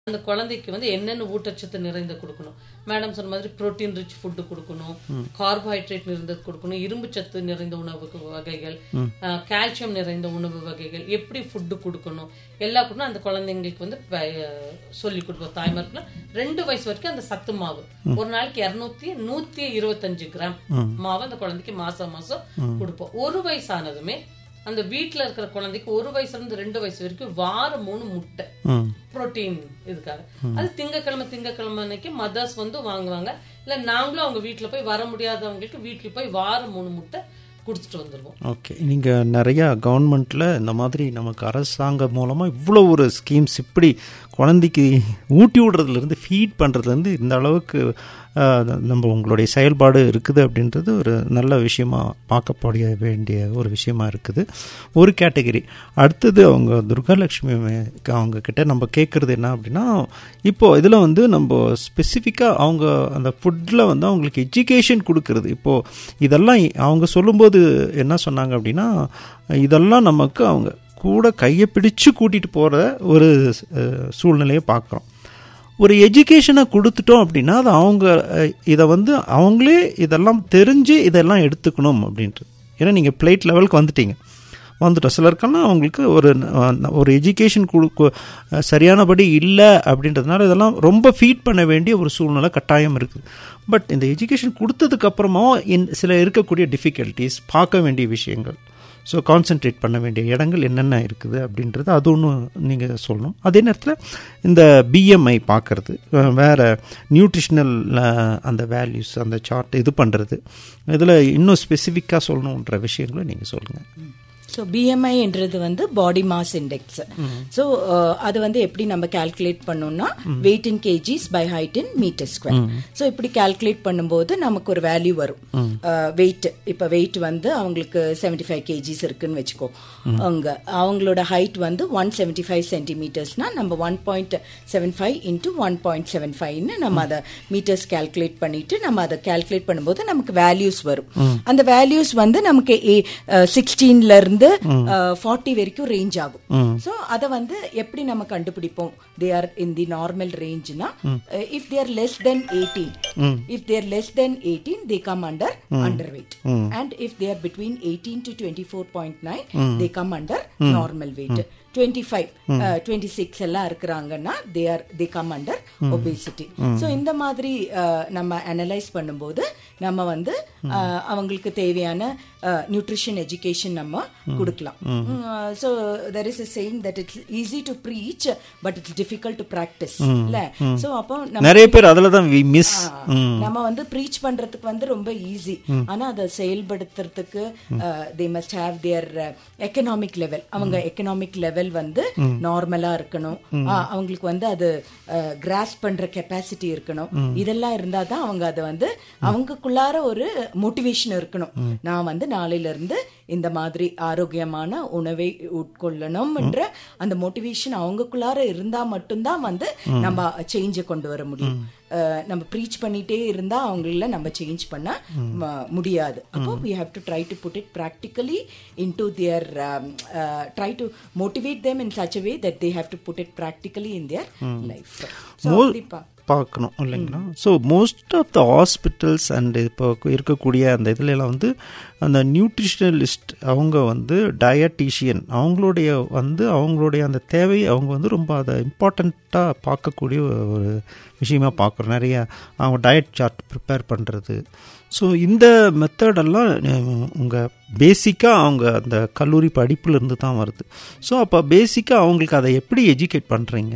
அந்த குழந்தைக்கு வந்து என்னென்ன ஊட்டச்சத்து நிறைந்த கொடுக்கணும் மேடம் சொன்ன மாதிரி புரோட்டீன் ரிச் ஃபுட்டு கொடுக்கணும் கார்போஹைட்ரேட் நிறைந்தது கொடுக்கணும் இரும்பு சத்து நிறைந்த உணவு வகைகள் கால்சியம் நிறைந்த உணவு வகைகள் எப்படி ஃபுட்டு கொடுக்கணும் எல்லா கூட அந்த குழந்தைங்களுக்கு வந்து ப- சொல்லி கொடுப்போம் தாய்மார்க்குலாம் ரெண்டு வயசு வரைக்கும் அந்த சத்து மாவு ஒரு நாளைக்கு இருநூத்தி நூத்தி இருபத்தஞ்சு கிராம் மாவு அந்த குழந்தைக்கு மாசம் மாசம் கொடுப்போம் ஒரு வயசானதுமே அந்த வீட்ல இருக்கிற குழந்தைக்கு ஒரு வயசுல இருந்து ரெண்டு வயசு வரைக்கும் வாரம் மூணு முட்டை ம் புரோட்டீன் இதுக்காக அது திங்கக்கிழமை திங்கக்கிழமை அன்னைக்கு மதர்ஸ் வந்து வாங்குவாங்க இல்ல நாங்களும் அவங்க வீட்ல போய் வர முடியாதவங்களுக்கு வீட்டுல போய் வாரம் மூணு முட்டை கொடுத்துட்டு வந்துருவோம் ஓகே நீங்கள் நிறையா கவர்மெண்ட்டில் இந்த மாதிரி நமக்கு அரசாங்கம் மூலமாக இவ்வளோ ஒரு ஸ்கீம்ஸ் இப்படி குழந்தைக்கு ஊட்டி விடுறதுலேருந்து ஃபீட் பண்ணுறதுலேருந்து இந்த அளவுக்கு ஆஹ், நம்ம உங்களுடைய செயல்பாடு இருக்குது அப்படின்றது ஒரு நல்ல விஷயமா பார்க்கப்பட வேண்டிய ஒரு விஷயமா இருக்குது ஒரு கேட்டகரி அடுத்தது அவங்க துர்காலட்சுமி மே- அவங்க கிட்ட நம்ம கேட்குறது என்ன அப்படின்னா இப்போது இதில் வந்து நம்ம ஸ்பெசிஃபிக்காக அவங்க அந்த ஃபுட்டில் வந்து அவங்களுக்கு எஜுகேஷன் கொடுக்கறது இப்போது இதெல்லாம் அவங்க சொல்லும்போது என்ன சொன்னாங்க அப்படின்னா இதெல்லாம் நமக்கு அவங்க கூட கையை பிடிச்சு கூட்டிகிட்டு போகிற ஒரு அஹ், சூழ்நிலையை பார்க்குறோம் ஒரு எஜுகேஷனை கொடுத்துட்டோம் அப்படின்னா அது அவங்க அஹ், இதை வந்து அவங்களே இதெல்லாம் தெரிஞ்சு இதெல்லாம் எடுத்துக்கணும் அப்படின்ட்டு ஏன்னா நீங்கள் பிளேட் லெவலுக்கு வந்துட்டீங்க வந்துட்டோம் சிலருக்கெல்லாம் அவங்களுக்கு ஒரு அஹ், ஒரு எஜுகேஷன் கொடுக்க அஹ், சரியானபடி இல்லை அப்படின்றதுனால இதெல்லாம் ரொம்ப ஃபீட் பண்ண வேண்டிய ஒரு சூழ்நிலை கட்டாயம் இருக்குது பட் இந்த எஜுகேஷன் கொடுத்ததுக்கு அப்புறமா இன் சில இருக்கக்கூடிய டிஃபிகல்ட்டிஸ் பார்க்க வேண்டிய விஷயங்கள் ஸோ கான்சென்ட்ரேட் பண்ண வேண்டிய இடங்கள் என்னென்ன இருக்குது அப்படின்றது அது ஒன்று நீங்கள் சொல்லணும் அதே நேரத்தில் இந்த பிஎம்ஐ பார்க்கறது அஹ், வேற நியூட்ரிஷனல் அந்த வேல்யூஸ் அந்த சார்ட் இது பண்ணுறது இதில் இன்னும் ஸ்பெசிஃபிக்காக சொல்லணுன்ற விஷயங்களை நீங்கள் சொல்லுங்கள் ஸோ பிஎம்ஐன்றது வந்து பாடி மாஸ் இண்டெக்ஸ் ஸோ அது வந்து எப்படி நம்ம கால்குலேட் பண்ணோம்னா weight in kgs by height in metre square so இப்படி கால்குலேட் பண்ணும்போது நமக்கு ஒரு வேல்யூ வரும் வெயிட் இப்போ வெயிட் வந்து அவங்களுக்கு செவன்டி ஃபைவ் கேஜிஸ் இருக்குன்னு வச்சுக்கோ அங்க அவங்களோட ஹைட் வந்து ஒன் செவன்டி ஃபைவ் சென்டிமீட்டர்ஸ்னா நம்ம one point seven five into one point seven ஃபைவ்னு நம்ம அதை மீட்டர்ஸ் கால்குலேட் பண்ணிட்டு நம்ம அதை கால்குலேட் பண்ணும்போது நமக்கு வேல்யூஸ் வரும் அந்த வேல்யூஸ் வந்து நமக்கு சிக்ஸ்டீன்ல இருந்து ஃபார்ட்டி வரைக்கும் ரேஞ்ச் ஆகும் ஸோ அதை வந்து எப்படி நம்ம கண்டுபிடிப்போம் they are in the normal ரேஞ்ச்னா if they are less than eighteen if they're less than eighteen they come under under weight and if they are between eighteen to twenty four point nine they come under normal weight twenty five twenty six எல்லாம் இருக்கிறாங்கன்னா they are they come under obesity so இந்த மாதிரி அஹ், நம்ம analyse பண்ணும்போது நம்ம வந்து அஹ், அவங்களுக்கு தேவையான நியூட்ரிஷன் எஜுகேஷன் நம்ம கொடுக்கலாம் so there is a saying that it's easy to preach but it's difficult to practise இல்ல ஸோ அப்போ நம்ம நிறைய பேர் அதில் தான் வி மிஸ் நம்ம வந்து ப்ரீச் பண்றதுக்கு வந்து ரொம்ப ஈஸி ஆனா அதை செயல்படுத்துறதுக்கு they must have their economic level அவங்க எக்கனாமிக் லெவல் வந்து நார்மலா இருக்கணும் ஆ, அவங்களுக்கு வந்து அது கிராஸ் பண்ற கெப்பாசிட்டி இருக்கணும் இதெல்லாம் இருந்தா தான் அவங்க அதை வந்து அவங்களுக்குள்ளார ஒரு மோட்டிவேஷன் இருக்கணும் நான் வந்து நாளையில இருந்து இந்த மாதிரி ஆரோக்கியமான உணவை உட்கொள்ளணும்ன்ற அந்த மோட்டிவேஷன் அவங்களுக்குள்ளார இருந்தா மட்டும்தான் வந்து நம்ம சேஞ்சை கொண்டு வர முடியும் அஹ் நம்ம ப்ரீச் பண்ணிட்டே இருந்தா அவங்கள நம்ம சேஞ்ச் பண்ண ம- முடியாது அப்போ we have to try to put it practically into their um, uh, try to motivate them in such a way that they have to put it practically in their life so Mo- அப்படிப்பா பார்க்கணும் இல்லைங்களா so most of the hospitals and இப்போ இருக்கக்கூடிய அந்த இதுல எல்லாம் வந்து அந்த நியூட்ரிஷனலிஸ்ட் அவங்க வந்து டயட்டீஷியன் அவங்களுடைய வந்து அவங்களுடைய அந்த தேவையை அவங்க வந்து ரொம்ப அதை இம்பார்ட்டண்ட்டாக பார்க்கக்கூடிய ஒரு விஷயமா பார்க்குறோம் நிறைய அவங்க டயட் சார்ட் ப்ரிப்பேர் பண்ணுறது ஸோ இந்த மெத்தடெல்லாம் உங்கள் பேசிக்காக அவங்க அந்த கல்லூரி படிப்புல இருந்து தான் வருது ஸோ அப்போ பேசிக்காக அவங்களுக்கு அதை எப்படி எஜுகேட் பண்ணுறீங்க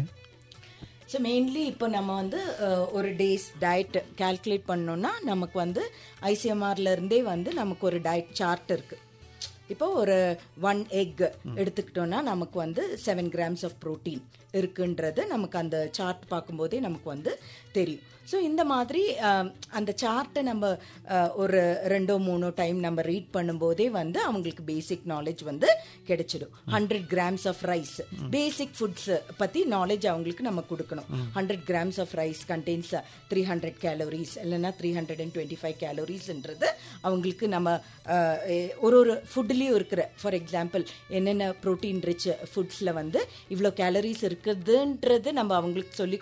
ஸோ மெயின்லி இப்போ நம்ம வந்து அஹ், ஒரு டேஸ் டயட் கால்குலேட் பண்ணோம்னா நமக்கு வந்து ஐசிஎம்ஆர்ல இருந்தே வந்து நமக்கு ஒரு டயட் சார்ட் இருக்கு இப்போ ஒரு ஒன் எக் எடுத்துக்கிட்டோம்னா நமக்கு வந்து செவன் கிராம்ஸ் ஆஃப் புரோட்டீன் இருக்குன்றது நமக்கு அந்த சார்ட் பார்க்கும்போதே நமக்கு வந்து தெரியும் ஸோ இந்த மாதிரி அஹ், அந்த சார்ட்டை நம்ம அஹ், ஒரு ரெண்டோ மூணோ டைம் நம்ம ரீட் பண்ணும்போதே வந்து அவங்களுக்கு பேசிக் நாலேஜ் வந்து கிடைச்சிடும் hundred grams of rice basic foods பற்றி நாலேஜ் அவங்களுக்கு நம்ம கொடுக்கணும் hundred grams of rice contains three hundred calories இல்லைன்னா three hundred and twenty five கேலோரிஸ்ன்றது அவங்களுக்கு நம்ம அஹ், எ- ஒரு ஒரு ஃபுட்லேயும் இருக்கிற ஃபார் எக்ஸாம்பிள் என்னென்ன ப்ரோட்டீன் ரிச் ஃபுட்ஸில் வந்து இவ்வளோ கேலரிஸ் இருக்குதுன்றது நம்ம அவங்களுக்கு சொல்லி